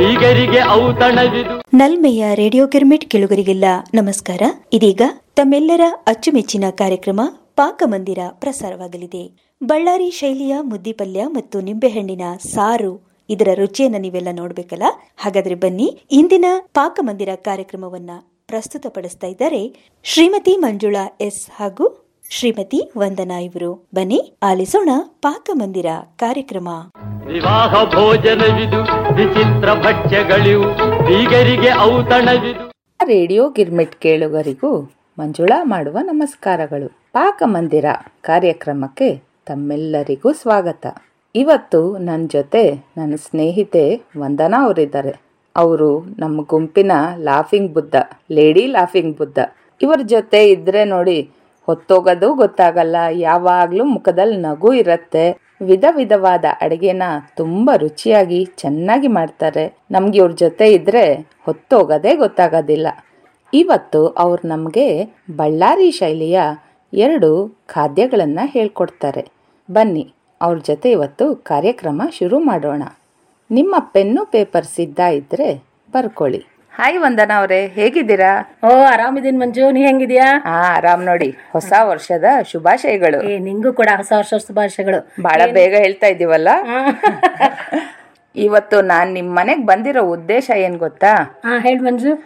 ಬೀಗರಿಗೆ ಔತಣವಿದು ನಲ್ಮೆಯ radio girmit ಕೆಳುಗರಿಗೆಲ್ಲ ನಮಸ್ಕಾರ ಇದೀಗ ತಮ್ಮೆಲ್ಲರ ಅಚ್ಚುಮೆಚ್ಚಿನ ಕಾರ್ಯಕ್ರಮ ಪಾಕಮಂದಿರ ಪ್ರಸಾರವಾಗಲಿದೆ ಬಳ್ಳಾರಿ ಶೈಲಿಯ ಮುದ್ದಿಪಲ್ಯ ಮತ್ತು ನಿಂಬೆಹಣ್ಣಿನ ಸಾರು ಇದರ ರುಚಿಯನ್ನ ನೀವೆಲ್ಲ ನೋಡ್ಬೇಕಲ್ಲ ಹಾಗಾದ್ರೆ ಬನ್ನಿ ಇಂದಿನ ಪಾಕಮಂದಿರ ಕಾರ್ಯಕ್ರಮವನ್ನ ಪ್ರಸ್ತುತಪಡಿಸ್ತಾ ಇದ್ದಾರೆ ಶ್ರೀಮತಿ ಮಂಜುಳಾ ಎಸ್ ಹಾಗೂ ಶ್ರೀಮತಿ ವಂದನಾ ಇವರು ಬನ್ನಿ ಆಲಿಸೋಣ ಪಾಕಮಂದಿರ ಕಾರ್ಯಕ್ರಮ ವಿವಾಹ ಭೋಜನವಿದು ವಿಚಿತ್ರ ಭಕ್ಷ್ಯಗಳಿವು ಬೀಗರಿಗೆ ಔತಣವಿದು ರೇಡಿಯೋ ಗಿರ್ಮಿಟ್ ಕೇಳುಗರಿಗೂ ಮಂಜುಳಾ ಮಾಡುವ ನಮಸ್ಕಾರಗಳು ಪಾಕಮಂದಿರ ಕಾರ್ಯಕ್ರಮಕ್ಕೆ ತಮ್ಮೆಲ್ಲರಿಗೂ ಸ್ವಾಗತ ಇವತ್ತು ನನ್ನ ಜೊತೆ ನನ್ನ ಸ್ನೇಹಿತೆ ವಂದನಾ ಅವರಿದ್ದಾರೆ ಅವರು ನಮ್ಮ ಗುಂಪಿನ laughing Buddha lady laughing Buddha ಇವರ ಜೊತೆ ಇದ್ರೆ ನೋಡಿ ಹೊತ್ತೋಗೋದು ಗೊತ್ತಾಗಲ್ಲ ಯಾವಾಗ್ಲೂ ಮುಖದಲ್ಲಿ ನಗು ಇರತ್ತೆ ವಿಧ ವಿಧವಾದ ಅಡಿಗೆನ ತುಂಬಾ ರುಚಿಯಾಗಿ ಚೆನ್ನಾಗಿ ಮಾಡ್ತಾರೆ ನಮ್ಗೆ ಇವ್ರ ಜೊತೆ ಇದ್ರೆ ಹೊತ್ತೋಗೋದೇ ಗೊತ್ತಾಗೋದಿಲ್ಲ ಇವತ್ತು ಅವ್ರು ನಮಗೆ ಬಳ್ಳಾರಿ ಶೈಲಿಯ ಎರಡು ಖಾದ್ಯಗಳನ್ನು ಹೇಳ್ಕೊಡ್ತಾರೆ ಬನ್ನಿ ಅವ್ರ ಜೊತೆ ಇವತ್ತು ಕಾರ್ಯಕ್ರಮ ಶುರು ಮಾಡೋಣ ನಿಮ್ಮ ಪೆನ್ನು ಪೇಪರ್ ಸಿದ್ಧ ಇದ್ರೆ ಬರ್ಕೊಳ್ಳಿ ಹಾಯ್ ವಂದನಾ ಅವರೇ ಹೇಗಿದ್ದೀರಾ ಓ ಆರಾಮಿದೀನಿ ಮಂಜು ನೀ ಹೆಂಗಿದ್ಯಾ ಹಾ ಆರಾಮ್ ನೋಡಿ ಹೊಸ ವರ್ಷದ ಶುಭಾಶಯಗಳು ಏ ನಿಂಗೂ ಕೂಡ ಹೊಸ ವರ್ಷ ಶುಭಾಶಯಗಳು ಬಹಳ ಬೇಗ ಹೇಳ್ತಾ ಇದೀವಲ್ಲ ಇವತ್ತು ನಾನ್ ನಿಮ್ ಮನೆಗ್ ಬಂದಿರೋ ಉದ್ದೇಶ ಏನ್ ಗೊತ್ತಾ ಹಾ ಹೇಳಿ ಮಂಜು